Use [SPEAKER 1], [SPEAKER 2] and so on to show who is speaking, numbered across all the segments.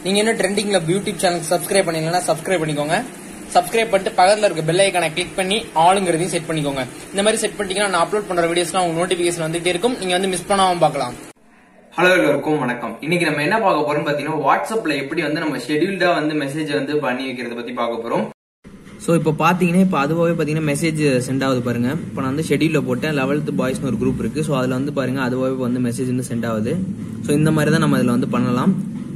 [SPEAKER 1] நீங்க இன்னும் ட்ரெண்டிங்ல யூடியூப் சேனல் சப்ஸ்கிரைப் பண்ணீங்கன்னா சப்ஸ்கிரைப் பண்ணிக்கோங்க சப்ஸ்கிரைப் பண்ணிட்டு பக்கத்துல இருக்க பெல் ஐக்கானை கிளிக் பண்ணி ஆளுங்கிறதையும் செட் பண்ணிக்கோங்க இந்த மாதிரி செட் பண்ணிட்டீங்கன்னா நான் அப்லோட் பண்ற வீடியோஸ்லாம் உங்க நோட்டிபிகேஷன் வந்துட்டே இருக்கும் நீங்க வந்து மிஸ் பண்ணாம பார்க்கலாம்
[SPEAKER 2] ஹலோ எல்லாருக்கும் வணக்கம் இன்னைக்கு நம்ம என்ன பார்க்க போறோம் பாத்தீங்கன்னா வாட்ஸ்அப்ல எப்படி வந்து நம்ம ஷெட்யூல்டா வந்து மெசேஜ் வந்து பண்ணி வைக்கிறத பத்தி பார்க்க போறோம்
[SPEAKER 3] ஸோ இப்போ பார்த்தீங்கன்னா இப்போ அதுவாகவே பார்த்தீங்கன்னா மெசேஜ் சென்ட் ஆகுது பாருங்க இப்போ நான் வந்து ஷெடியூலில் போட்டேன் லெவல்த் பாய்ஸ்னு ஒரு குரூப் இருக்கு ஸோ அதில் வந்து பாருங்க அதுவாகவே வந்து மெசேஜ் வந்து சென்ட் ஆகுது ஸோ இந்த மாதிரி தான் நம்ம இதில் வந்து பண்ணலாம்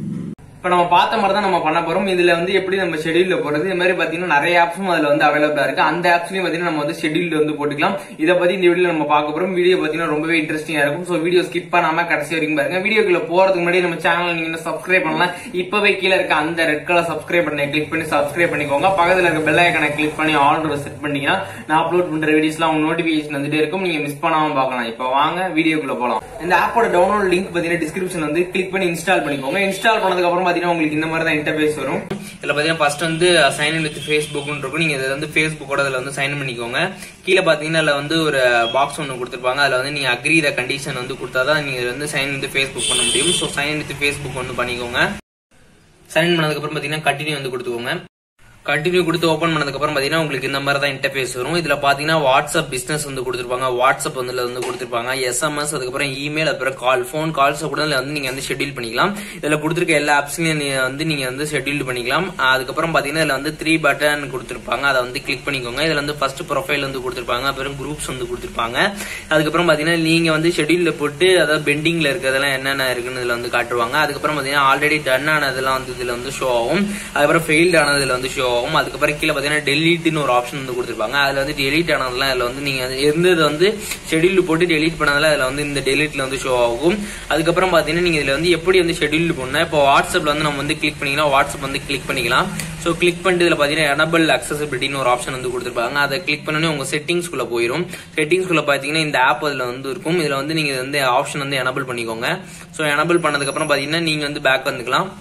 [SPEAKER 2] இப்ப நம்ம பார்த்த மாதிரி தான் நம்ம பண்ண போறோம் இதுல வந்து எப்படி நம்ம ஷெட்யூல்ல போறது இது மாதிரி பாத்தீங்கன்னா நிறைய ஆப்ஸும் அதுல வந்து அவைலபிளா இருக்கு அந்த ஆப்ஸ்லயும் பாத்தீங்கன்னா நம்ம வந்து ஷெட்யூல் வந்து போட்டுக்கலாம் இதை பத்தி இந்த வீடியோ நம்ம பார்க்க போறோம் வீடியோ பாத்தீங்கன்னா ரொம்பவே இன்ட்ரெஸ்டிங்கா இருக்கும் சோ வீடியோ ஸ்கிப் பண்ணாம கடைசி வரைக்கும் பாருங்க வீடியோக்குள்ள போறதுக்கு முன்னாடி நம்ம சேனல் நீங்க சப்ஸ்கிரைப் பண்ணலாம் இப்பவே கீழே இருக்க அந்த ரெட் கலர் சப்ஸ்கிரைப் பண்ணி கிளிக் பண்ணி சப்ஸ்கிரைப் பண்ணிக்கோங்க பக்கத்துல இருக்க பெல் ஐக்கனை கிளிக் பண்ணி ஆர்டர் செட் பண்ணீங்கன்னா நான் அப்லோட் பண்ற வீடியோஸ்லாம் உங்க நோட்டிபிகேஷன் வந்துட்டே இருக்கும் நீங்க மிஸ் பண்ணாம பார்க்கலாம் இப்போ வாங்க வீடியோக்குள்ள போலாம் இந்த ஆப்போட டவுன்லோட் லிங்க் பாத்தீங்கன்னா டிஸ்கிரிப்ஷன் வந்து கிளிக் பண்ணி இன்ஸ்டால் பண்ணிக்கோங்க இன்ஸ்டால் பண்ணதுக்கு அப்புறம் பாத்தீங்கன்னா உங்களுக்கு இந்த மாதிரி தான் இன்டர்ஃபேஸ் வரும் இதுல பாத்தீங்கன்னா ஃபர்ஸ்ட் வந்து சைன் இன் வித் ஃபேஸ்புக் இருக்கும் நீங்க இதுல வந்து ஃபேஸ்புக்கோட அதுல வந்து சைன் பண்ணிக்கோங்க கீழே பாத்தீங்கன்னா அதுல வந்து ஒரு பாக்ஸ் ஒன்னு கொடுத்துருப்பாங்க அதுல வந்து நீங்க அக்ரி த கண்டிஷன் வந்து கொடுத்தாதான் நீங்க வந்து சைன் வித் ஃபேஸ்புக் பண்ண முடியும் ஸோ சைன் வித் ஃபேஸ்புக் வந்து பண்ணிக்கோங்க சைன் பண்ணதுக்கு அப்புறம் பாத்தீங்கன்னா கண்டினியூ வந்து கொடுத்துக்கோங்க கண்டினியூ கொடுத்து ஓபன் பண்ணதுக்கு அப்புறம் பாத்தீங்கன்னா உங்களுக்கு இந்த மாதிரி தான் இன்டர்ஃபேஸ் வரும் இதுல பாத்தீங்கன்னா வாட்ஸ்அப் பிசினஸ் வந்து கொடுத்துருப்பாங்க வாட்ஸ்அப் வந்து இதுல வந்து கொடுத்துருப்பாங்க எஸ்எம்எஸ் அதுக்கப்புறம் இமெயில் அப்புறம் கால் ஃபோன் கால்ஸ் கூட இதுல வந்து நீங்க வந்து ஷெட்யூல் பண்ணிக்கலாம் இதுல கொடுத்துருக்க எல்லா ஆப்ஸ்லயும் நீங்க வந்து நீங்க வந்து ஷெட்யூல் பண்ணிக்கலாம் அதுக்கப்புறம் பாத்தீங்கன்னா இதுல வந்து த்ரீ பட்டன் கொடுத்துருப்பாங்க அதை வந்து கிளிக் பண்ணிக்கோங்க இதுல வந்து ஃபர்ஸ்ட் ப்ரொஃபைல் வந்து கொடுத்துருப்பாங்க அப்புறம் குரூப்ஸ் வந்து கொடுத்துருப்பாங்க அதுக்கப்புறம் பாத்தீங்கன்னா நீங்க வந்து ஷெட்யூல்ல போட்டு அதாவது பெண்டிங்ல இருக்கிறதெல்லாம் என்னென்ன இருக்குன்னு இதுல வந்து காட்டுவாங்க அதுக்கப்புறம் பாத்தீங்கன்னா ஆல்ரெடி டன் ஆனதெல்லாம் வந்து இதுல வந்து ஷோ ஆகும் அதுக்கப்புறம் ஃபெயில்ட் ஆனதுல வந்து ஷோ ஆகும் அதுக்கப்புறம் கீழே பாத்தீங்கன்னா டெலிட்னு ஒரு ஆப்ஷன் வந்து கொடுத்துருப்பாங்க அதுல வந்து டெலிட் ஆனதெல்லாம் இதுல வந்து நீங்க இருந்தது வந்து ஷெட்யூல் போட்டு டெலிட் பண்ணதுல அதுல வந்து இந்த டெலிட்ல வந்து ஷோ ஆகும் அதுக்கப்புறம் பாத்தீங்கன்னா நீங்க இதுல வந்து எப்படி வந்து ஷெட்யூல் பண்ணா இப்போ வாட்ஸ்அப்ல வந்து நம்ம வந்து கிளிக் பண்ணிக்கலாம் வாட்ஸ்அப் வந்து கிளிக் பண்ணிக்கலாம் ஸோ கிளிக் பண்ணிட்டு இதுல பாத்தீங்கன்னா எனபிள் அக்சசபிலிட்டின்னு ஒரு ஆப்ஷன் வந்து கொடுத்துருப்பாங்க அதை கிளிக் பண்ணோடனே உங்க செட்டிங்ஸ்குள்ள போயிடும் செட்டிங்ஸ்குள்ள பாத்தீங்கன்னா இந்த ஆப் அதுல வந்து இருக்கும் இதுல வந்து நீங்க வந்து ஆப்ஷன் வந்து எனபிள் பண்ணிக்கோங்க ஸோ எனபிள் பண்ணதுக்கு அப்புறம் பாத்தீங்கன்னா நீங்க வந்து பேக் வந்துக்கலாம்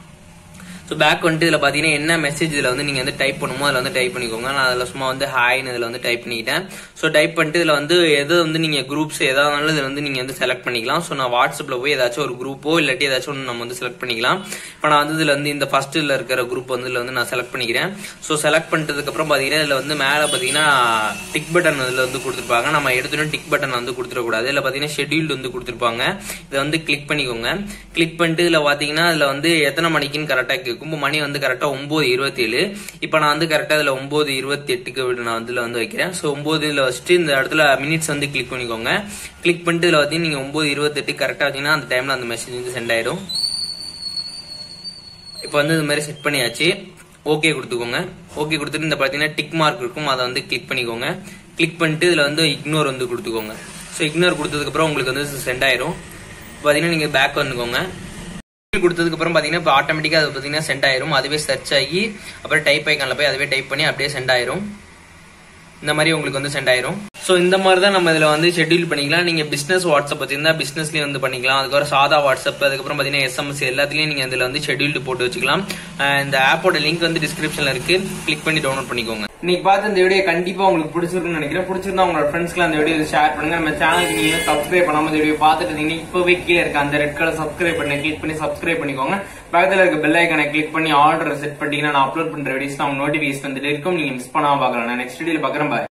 [SPEAKER 2] ஸோ பேக் வந்துட்டு இதில் பார்த்தீங்கன்னா என்ன மெசேஜ் இதில் வந்து நீங்கள் வந்து டைப் பண்ணுமோ அதில் வந்து டைப் பண்ணிக்கோங்க நான் அதில் சும்மா வந்து ஹாய்னு இதில் வந்து டைப் பண்ணிக்கிட்டேன் ஸோ டைப் பண்ணிட்டு இதில் வந்து எது வந்து நீங்கள் குரூப்ஸ் எதாவது இதில் வந்து நீங்கள் வந்து செலக்ட் பண்ணிக்கலாம் ஸோ நான் வாட்ஸ்அப்பில் போய் ஏதாச்சும் ஒரு குரூப்போ இல்லாட்டி ஏதாச்சும் ஒன்று நம்ம வந்து செலக்ட் பண்ணிக்கலாம் இப்போ நான் வந்து இதில் வந்து இந்த ஃபர்ஸ்ட்டில் இருக்கிற குரூப் வந்து இதில் வந்து நான் செலக்ட் பண்ணிக்கிறேன் ஸோ செலக்ட் பண்ணிட்டதுக்கப்புறம் பார்த்தீங்கன்னா இதில் வந்து மேலே பார்த்தீங்கன்னா டிக் பட்டன் இதில் வந்து கொடுத்துருப்பாங்க நம்ம எடுத்துட்டு டிக் பட்டன் வந்து கொடுத்துடக்கூடாது இதில் பார்த்தீங்கன்னா ஷெட்யூல்டு வந்து கொடுத்துருப்பாங்க இதை வந்து கிளிக் பண்ணிக்கோங்க கிளிக் பண்ணிட்டு இதில் பார்த்தீங்கன்னா இதில் வந்து எத்தனை மணிக்குன்னு கரெக்டாக கேட்கும் மணி வந்து கரெக்டா ஒன்பது இருபத்தி ஏழு இப்போ நான் வந்து கரெக்டா இதுல ஒன்பது இருபத்தி எட்டுக்கு நான் வந்து இதுல வந்து வைக்கிறேன் ஸோ ஒன்பதுல வச்சுட்டு இந்த இடத்துல மினிட்ஸ் வந்து கிளிக் பண்ணிக்கோங்க கிளிக் பண்ணிட்டு இதுல பார்த்தீங்கன்னா நீங்க ஒன்பது இருபத்தெட்டு கரெக்டா வச்சீங்கன்னா அந்த டைம்ல அந்த மெசேஜ் வந்து சென்ட் ஆயிடும் இப்போ வந்து இது மாதிரி செட் பண்ணியாச்சு ஓகே கொடுத்துக்கோங்க ஓகே கொடுத்துட்டு இந்த பார்த்தீங்கன்னா டிக் மார்க் இருக்கும் அதை வந்து கிளிக் பண்ணிக்கோங்க கிளிக் பண்ணிட்டு இதுல வந்து இக்னோர் வந்து கொடுத்துக்கோங்க ஸோ இக்னோர் கொடுத்ததுக்கு உங்களுக்கு வந்து சென்ட் ஆயிரும் பார்த்தீங்கன்னா நீங்க பேக் வந்துக்கோங்க கொடுத்ததுக்கு அப்புறம் பாத்தீங்கன்னா இப்போ ஆட்டோமேட்டிக்கா அது பாத்தீங்கன்னா சென்ட் ஆயிரும் அதுவே சர்ச் ஆகி அப்புறம் டைப் ஐக்கான்ல போய் அதுவே டைப் பண்ணி அப்படியே சென்ட் ஆயிரும் இந்த மாதிரி உங்களுக்கு வந்து சென்ட் ஆயிரும் ஸோ இந்த மாதிரி தான் நம்ம இதில் வந்து ஷெட்யூல் பண்ணிக்கலாம் நீங்க பிசினஸ் வாட்ஸ்அப் வச்சிருந்தா பிசினஸ்லயும் வந்து பண்ணிக்கலாம் அதுக்கப்புறம் சாதா வாட்ஸ்அப் அதுக்கப்புறம் பார்த்தீங்கன்னா எஸ்எம்எஸ் எல்லாத்துலயும் நீங்க இதுல வந்து ஷெட்யூல்டு போட்டு வச்சுக்கலாம் இந்த ஆப்போட லிங்க் வந்து டிஸ்கிரிப்ஷன்ல இருக்கு கிளிக் பண்ணி டவுன்லோட் பண்ணிக்கோங்க இன்னைக்கு பார்த்து இந்த வீடியோ கண்டிப்பா உங்களுக்கு பிடிச்சிருக்குன்னு நினைக்கிறேன் பிடிச்சிருந்தா உங்களோட ஃப்ரெண்ட்ஸ்க்கு அந்த வீடியோ ஷேர் பண்ணுங்க நம்ம சேனலுக்கு நீங்க சப்ஸ்கிரைப் பண்ணாம இந்த வீடியோ பார்த்துட்டு இருந்தீங்கன்னா இப்பவே கீழே இருக்க அந்த ரெட் கலர் சப்ஸ்கிரைப் பண்ணி கிளிக் பண்ணி சப்ஸ்கிரைப் பண்ணிக்கோங்க பக்கத்துல இருக்க பெல் ஐக்கனை கிளிக் பண்ணி ஆர்டர் செட் பண்ணிட்டீங்கன்னா நான் அப்லோட் பண்ற வீடியோஸ் உங்க நோட்டிபிகேஷன் வந்துட்டு இருக்கும் நீங்க மிஸ் பண்ணாம பார்க்கலாம் நான் நெக்ஸ்ட் வீடியோ பாக்குறேன் பாய்